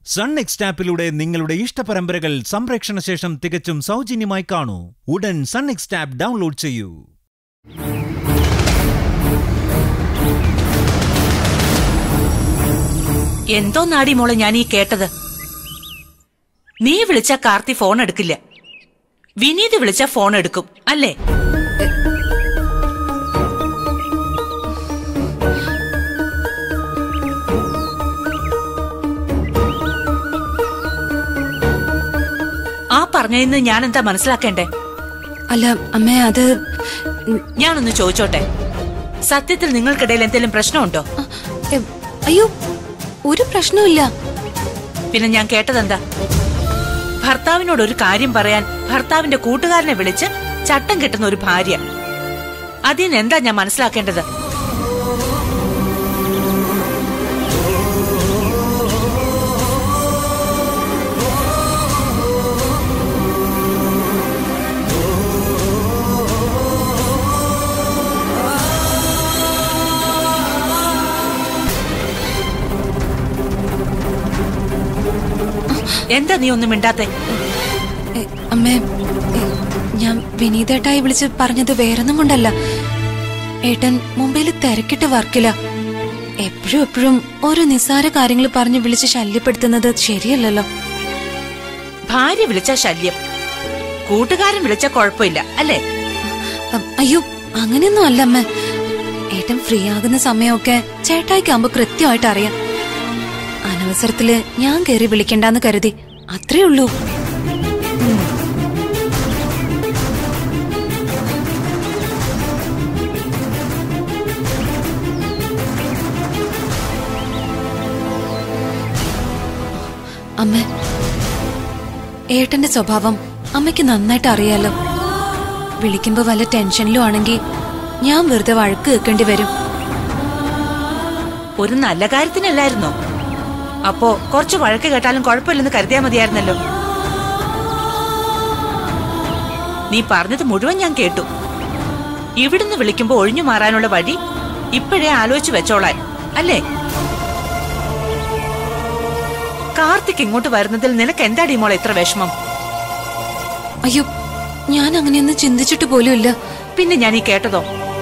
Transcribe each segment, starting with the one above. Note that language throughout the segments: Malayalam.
സൺ നെക്സ്റ്റ് ആപ്പിലൂടെ നിങ്ങളുടെ ഇഷ്ടപരമ്പരകൾ സംപ്രേക്ഷണ ശേഷം തികച്ചും സൗജന്യമായി കാണൂ ഉടൻ സൺ നെക്സ്റ്റ് ആപ്പ് ഡൗൺലോഡ് ചെയ്യൂ എന്തോ നാടി മോളെ ഞാൻ ഈ കേട്ടത് നീ വിളിച്ച കാർത്തി ഫോൺ എടുക്കില്ല വിനീത് വിളിച്ച ഫോൺ എടുക്കും അല്ലേ ആ പറഞ്ഞതിന്ന് ഞാൻ എന്താ മനസ്സിലാക്കേണ്ടേ അല്ല അമ്മേ അത് ഉം, ഞാനൊന്ന് ചോദിച്ചോട്ടെ സത്യത്തിൽ നിങ്ങൾക്കിടയിൽ എന്തെങ്കിലും പ്രശ്നമുണ്ടോ ആ, എ, അയ്യോ ഒരു പ്രശ്നവുമില്ല പിന്നെ ഞാൻ കേട്ടതെന്താ ഭർത്താവിനോട് ഒരു കാര്യം പറയാൻ ഭർത്താവിന്റെ കൂട്ടുകാരനെ വിളിച്ച് ചട്ടം കെട്ടുന്ന ഒരു ഭാര്യ അതിന് എന്താ ഞാൻ മനസ്സിലാക്കേണ്ടത് എന്താ നീ ഒന്നും മിണ്ടാത്തെ എ, അമ്മേ എ, ഞാൻ വിനീതേട്ടായി വിളിച്ച് പറഞ്ഞത് വേറൊന്നും കൊണ്ടല്ല ഏട്ടൻ മുംബൈയിൽ തിരക്കിട്ട് വർക്കില്ല എപ്പോഴും എപ്പോഴും ഓരോ നിസ്സാര കാര്യങ്ങൾ പറഞ്ഞ് വിളിച്ച് ശല്യപ്പെടുത്തുന്നത് ശരിയല്ലല്ലോ ഭാര്യ വിളിച്ച ശല്യം കൂട്ടുകാരൻ വിളിച്ച കുഴപ്പമില്ല അല്ലേ അ, അയ്യോ അങ്ങനെയൊന്നും അല്ല അമ്മ ഏട്ടൻ ഫ്രീ ആകുന്ന സമയമൊക്കെ ചേട്ടായിക്കാകുമ്പോ കൃത്യമായിട്ട് അറിയാം അനവസരത്തില് ഞാൻ കയറി വിളിക്കണ്ടെന്ന് കരുതി അത്രേ ഉള്ളൂ അമ്മ ഏട്ടന്റെ സ്വഭാവം അമ്മയ്ക്ക് നന്നായിട്ട് അറിയാലോ വിളിക്കുമ്പോ വല്ല ടെൻഷനിലും ആണെങ്കിൽ ഞാൻ വെറുതെ വഴക്ക് കേൾക്കേണ്ടി വരും ഒരു നല്ല കാര്യത്തിനല്ലായിരുന്നോ അപ്പോ കുറച്ച് വഴക്ക് കേട്ടാലും കുഴപ്പമില്ലെന്ന് കരുതിയാ മതിയായിരുന്നല്ലോ നീ പറഞ്ഞത് മുഴുവൻ ഞാൻ കേട്ടു ഇവിടുന്ന് വിളിക്കുമ്പോ ഒഴിഞ്ഞു മാറാനുള്ള വഴി ഇപ്പോഴേ ആലോചിച്ചു വെച്ചോളാൻ അല്ലേ കാർത്തിക് ഇങ്ങോട്ട് വരുന്നതിൽ നിനക്ക് എന്താടി മോളെ ഇത്ര വിഷമം അയ്യോ ഞാൻ അങ്ങനെയൊന്നും ചിന്തിച്ചിട്ട് പോലുമില്ല പിന്നെ ഞാൻ ഈ കേട്ടതോ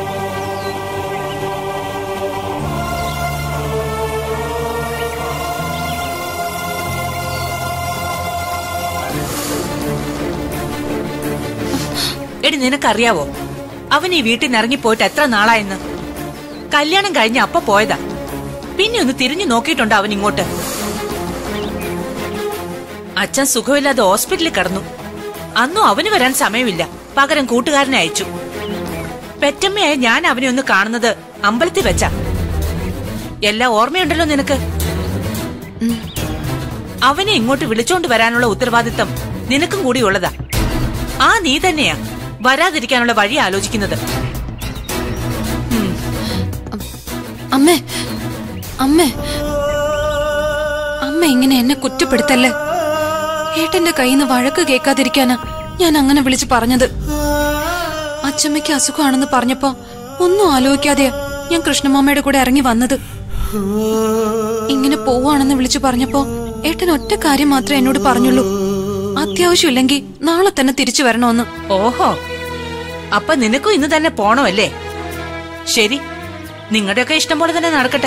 എടി നിനക്കറിയാവോ അവൻ ഈ വീട്ടിൽ നിന്ന് ഇറങ്ങിപ്പോയിട്ട് എത്ര നാളായെന്ന് കല്യാണം കഴിഞ്ഞ് അപ്പ പോയതാ പിന്നെ ഒന്ന് തിരിഞ്ഞു നോക്കിയിട്ടുണ്ടോ അവൻ ഇങ്ങോട്ട് അച്ഛൻ സുഖമില്ലാതെ ഹോസ്പിറ്റലിൽ കിടന്നു അന്നും അവന് വരാൻ സമയമില്ല പകരം കൂട്ടുകാരനെ അയച്ചു പെറ്റമ്മയായ ഞാൻ അവനെ ഒന്ന് കാണുന്നത് അമ്പലത്തിൽ വെച്ച എല്ലാം ഓർമ്മയുണ്ടല്ലോ നിനക്ക് ഉം. അവനെ ഇങ്ങോട്ട് വിളിച്ചോണ്ട് വരാനുള്ള ഉത്തരവാദിത്തം നിനക്കും കൂടി ഉള്ളതാ ആ നീ തന്നെയാ വരാതിരിക്കാനുള്ള വഴി ആലോചിക്കുന്നത് അമ്മേ അമ്മേ അമ്മ ഇങ്ങനെ എന്നെ കുറ്റപ്പെടുത്തല്ലേ ഏട്ടന്റെ കയ്യിൽ നിന്ന് വഴക്ക് കേൾക്കാതിരിക്കാനാ ഞാൻ അങ്ങനെ വിളിച്ചു പറഞ്ഞത് അച്ചമ്മയ്ക്ക് അസുഖമാണെന്ന് പറഞ്ഞപ്പോ ഒന്നും ആലോചിക്കാതെയാ ഞാൻ കൃഷ്ണമാമയുടെ കൂടെ ഇറങ്ങി വന്നത് ഇങ്ങനെ പോവാണെന്ന് വിളിച്ചു പറഞ്ഞപ്പോ ഏട്ടൻ ഒറ്റ കാര്യം മാത്രമേ എന്നോട് പറഞ്ഞുള്ളൂ അത്യാവശ്യമില്ലെങ്കിൽ നാളെ തന്നെ തിരിച്ചു വരണമെന്ന് ഓഹോ അപ്പൊ നിനക്കും ഇന്ന് തന്നെ പോണോ അല്ലേ ശരി നിങ്ങളുടെയൊക്കെ ഇഷ്ടം പോലെ തന്നെ നടക്കട്ടെ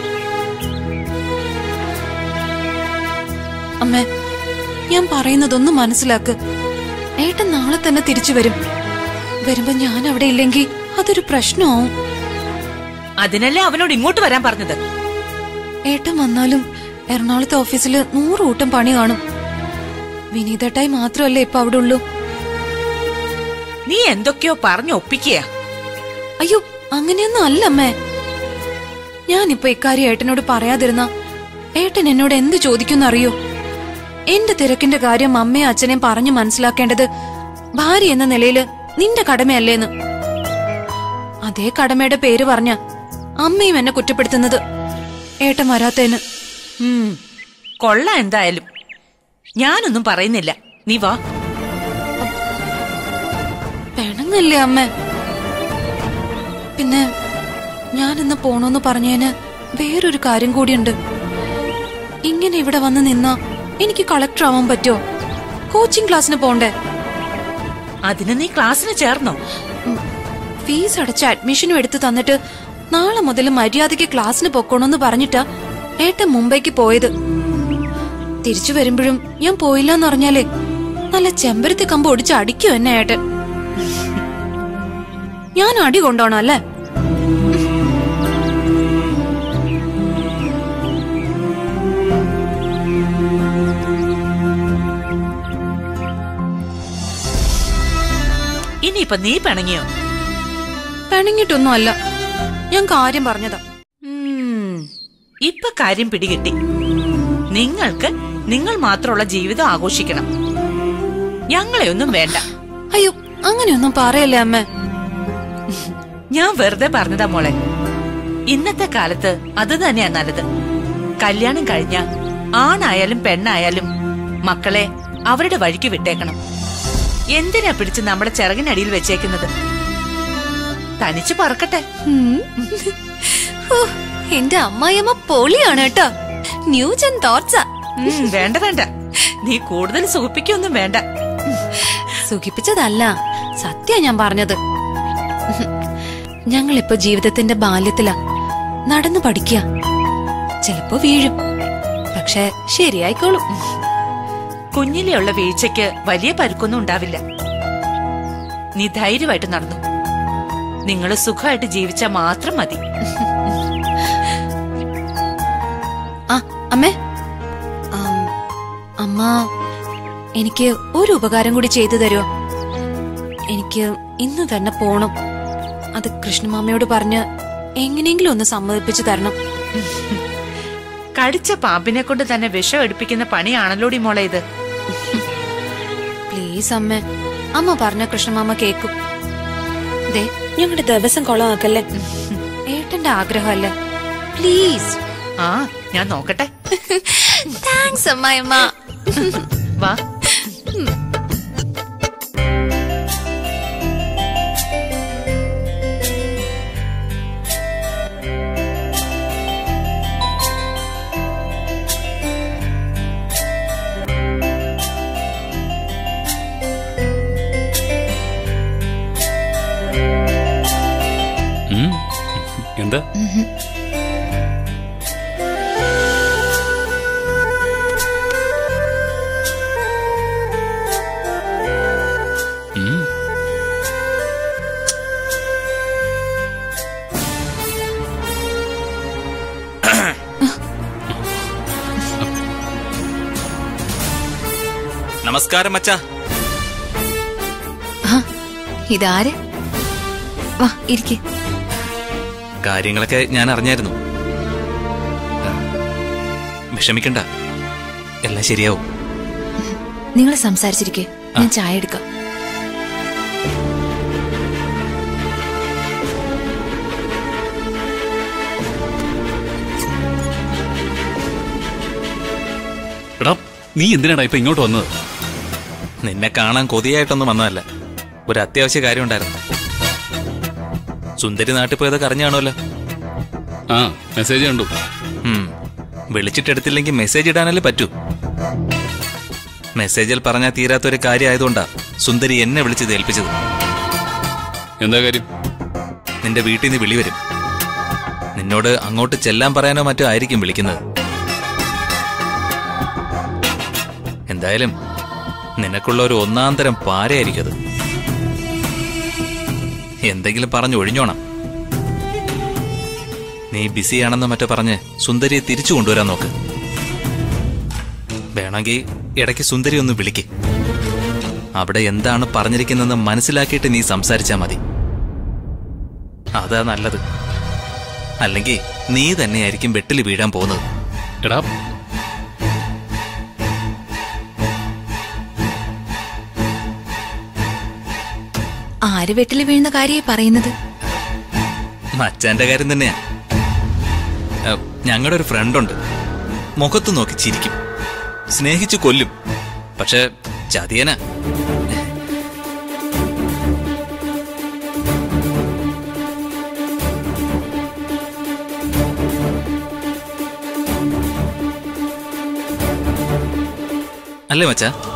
അമ്മേ ഞാൻ പറയുന്നതൊന്ന് മനസ്സിലാക്ക് ഏട്ടൻ നാളെ തന്നെ തിരിച്ചു വരും വരുമ്പോ ഞാൻ അവിടെ ഇല്ലെങ്കിൽ അതൊരു പ്രശ്നമാവും അതിനല്ലേ അവനോട് ഇങ്ങോട്ട് വരാൻ പറഞ്ഞത് ഏട്ടൻ വന്നാലും എറണാകുളത്തെ ഓഫീസിൽ നൂറ് കൂട്ടം പണി കാണും വിനീതേട്ടായി മാത്രമല്ലേ ഇപ്പൊ അവിടെ ഉള്ളൂ നീ എന്തൊക്കെയോ പറഞ്ഞു ഒപ്പിക്കുക അയ്യോ അങ്ങനെയൊന്നും അല്ല അമ്മേ ഞാനിപ്പോ ഇക്കാര്യം ഏട്ടനോട് പറയാതിരുന്ന ഏട്ടൻ എന്നോട് എന്ത് ചോദിക്കുമെന്നറിയോ എന്റെ തിരക്കിന്റെ കാര്യം അമ്മയും അച്ഛനെയും പറഞ്ഞു മനസ്സിലാക്കേണ്ടത് ഭാര്യ എന്ന നിലയില് നിന്റെ കടമയല്ലേന്ന് അതേ കടമയുടെ പേര് പറഞ്ഞ അമ്മയും എന്നെ കുറ്റപ്പെടുത്തുന്നത് ഏട്ടൻ വരാത്തേന് ഉം, കൊള്ളാം എന്തായാലും ഞാനൊന്നും പറയുന്നില്ല നീ വാ പെണങ്ങല്ലേ അമ്മ പിന്നെ ഞാൻ ഇന്ന് പോണോന്ന് പറഞ്ഞതിന് വേറൊരു കാര്യം കൂടിയുണ്ട് ഇങ്ങനെ ഇവിടെ വന്ന് നിന്നാ എനിക്ക് കളക്ടർ ആവാൻ പറ്റോ കോച്ചിങ് ക്ലാസ്സിന് പോണ്ടേ അതിന് നീ ക്ലാസ്സിന് ചേർന്നോ ഉം, ഫീസ് അടച്ച അഡ്മിഷനും എടുത്തു തന്നിട്ട് നാളെ മുതൽ മര്യാദയ്ക്ക് ക്ലാസ്സിന് പൊക്കോണമെന്ന് പറഞ്ഞിട്ടാ ഏട്ടൻ മുംബൈക്ക് പോയത് തിരിച്ചു വരുമ്പോഴും ഞാൻ പോയില്ലെന്ന് അറിഞ്ഞാലേ നല്ല ചെമ്പരത്തി കമ്പ് ഒടിച്ച് അടിക്കും എന്നെ ഏട്ടൻ ഞാൻ അടി കൊണ്ടോണം അല്ലേ ഇനിയിപ്പൊ നീ പിണങ്ങിയോ പിണങ്ങിട്ടൊന്നും അല്ല ഞാൻ കാര്യം പറഞ്ഞതാ ഉം, ഇപ്പൊ കാര്യം പിടികിട്ടി നിങ്ങൾക്ക് നിങ്ങൾ മാത്രമുള്ള ജീവിതം ആഘോഷിക്കണം ഞങ്ങളെ ഒന്നും വേണ്ട അയ്യോ അങ്ങനെയൊന്നും പറയല്ലേ അമ്മ ഞാൻ വെറുതെ പറഞ്ഞതാ മോളെ ഇന്നത്തെ കാലത്ത് അത് തന്നെയാ നല്ലത് കല്യാണം കഴിഞ്ഞ ആണായാലും പെണ്ണായാലും മക്കളെ അവരുടെ വഴിക്ക് വിട്ടേക്കണം എന്തിനാ പിടിച്ച് നമ്മുടെ ചിറകിനടിയിൽ വെച്ചേക്കുന്നത് തനിച്ച് പറക്കട്ടെ ഉം. ഹോ, എന്റെ അമ്മായിയമ്മ പൊളിയാണ് കേട്ടോ ന്യൂജൻ തോട്ട്സാ ഉം, വേണ്ട വേണ്ട നീ കൂടുതൽ സുഖിപ്പിക്കൊന്നും വേണ്ട സുഖിപ്പിച്ചതല്ല സത്യ ഞാൻ പറഞ്ഞത് ഞങ്ങളിപ്പോ ജീവിതത്തിന്റെ ബാല്യത്തിലാ നടന്നു പഠിക്കുക ചിലപ്പോ വീഴും പക്ഷെ ശരിയായിക്കോളും കുഞ്ഞിലെയുള്ള വീഴ്ചയ്ക്ക് വലിയ പരുക്കൊന്നും ഉണ്ടാവില്ല നീ ധൈര്യമായിട്ട് നടന്നു നിങ്ങൾ സുഖമായിട്ട് ജീവിച്ചാൽ മാത്രം മതി ആ അമ്മേ ആം, അമ്മ എനിക്ക് ഒരു ഉപകാരം കൂടി ചെയ്തു തരുമോ എനിക്ക് ഇന്ന് തന്നെ പോണം അത് കൃഷ്ണമാമയോട് പറഞ്ഞ് എങ്ങനെയെങ്കിലും ഒന്ന് സമ്മതിപ്പിച്ചു തരണം കടിച്ച പാമ്പിനെ കൊണ്ട് തന്നെ വിഷം എടുപ്പിക്കുന്ന പണിയാണല്ലോടി മോളെ ഇത് പ്ലീസ് അമ്മ അമ്മ പറഞ്ഞ കൃഷ്ണമാമ കേക്കും ദേ ഞങ്ങളുടെ ദിവസം കൊളമാക്കല്ലേ ഏട്ടന്റെ ആഗ്രഹമല്ലേ പ്ലീസ് ആ ഞാൻ നോക്കട്ടെ താങ്ക്സ് അമ്മായിമ്മ വാ ഉം. എന്താ ഉം. നമസ്കാരം അച്ഛാ ഇതാര് വാ ഇരിക്കെ കാര്യങ്ങളൊക്കെ ഞാൻ അറിഞ്ഞായിരുന്നു ആ, വിഷമിക്കണ്ട എല്ലാം ശരിയാവും നിങ്ങൾ സംസാരിച്ചിരിക്കെ ഞാൻ ചായ എടുക്കാം എടാ നീ എന്തിനാടാ ഇപ്പൊ ഇങ്ങോട്ട് വന്നത് നിന്നെ കാണാൻ കൊതിയായിട്ടൊന്നും വന്നതല്ല ഒരു അത്യാവശ്യ കാര്യം ഉണ്ടായിരുന്നു സുന്ദരി നാട്ടിൽ പോയതൊക്കെ അറിഞ്ഞാണല്ലോ ആ മെസ്സേജ് കണ്ടു ഉം. വിളിച്ചിട്ടെടുത്തില്ലെങ്കിൽ മെസ്സേജ് ഇടാനല്ലേ പറ്റൂ മെസ്സേജിൽ പറഞ്ഞാൽ തീരാത്തൊരു കാര്യം ആയതുകൊണ്ടാ സുന്ദരി എന്നെ വിളിച്ചത് ഏൽപ്പിച്ചത് എന്താ കാര്യം നിന്റെ വീട്ടിൽ നിന്ന് വിളി വരും നിന്നോട് അങ്ങോട്ട് ചെല്ലാൻ പറയാനോ മറ്റോ ആയിരിക്കും വിളിക്കുന്നത് എന്തായാലും നിനക്കുള്ള ഒരു ഒന്നാം തരം പാരയായിരിക്കും അത് എന്തെങ്കിലും പറഞ്ഞു ഒഴിഞ്ഞോണം നീ ബിസിയാണെന്ന് മറ്റോ പറഞ്ഞ് സുന്ദരിയെ തിരിച്ചു കൊണ്ടുവരാൻ നോക്ക് വേണമെങ്കിൽ ഇടയ്ക്ക് സുന്ദരി ഒന്ന് വിളിക്ക് അവിടെ എന്താണ് പറഞ്ഞിരിക്കുന്നതെന്ന് മനസ്സിലാക്കിയിട്ട് നീ സംസാരിച്ചാ മതി അതാ നല്ലത് അല്ലെങ്കിൽ നീ തന്നെയായിരിക്കും വെട്ടിൽ വീഴാൻ പോകുന്നത് എടാ ആര് വെട്ടില് വീഴുന്ന കാര്യമായി പറയുന്നത് മച്ചാന്റെ കാര്യം തന്നെയാ ഞങ്ങളുടെ ഒരു ഫ്രണ്ടുണ്ട് മുഖത്ത് നോക്കി ചിരിക്കും സ്നേഹിച്ചു കൊല്ലും പക്ഷെ ചതിയനാ അല്ലേ മച്ചാ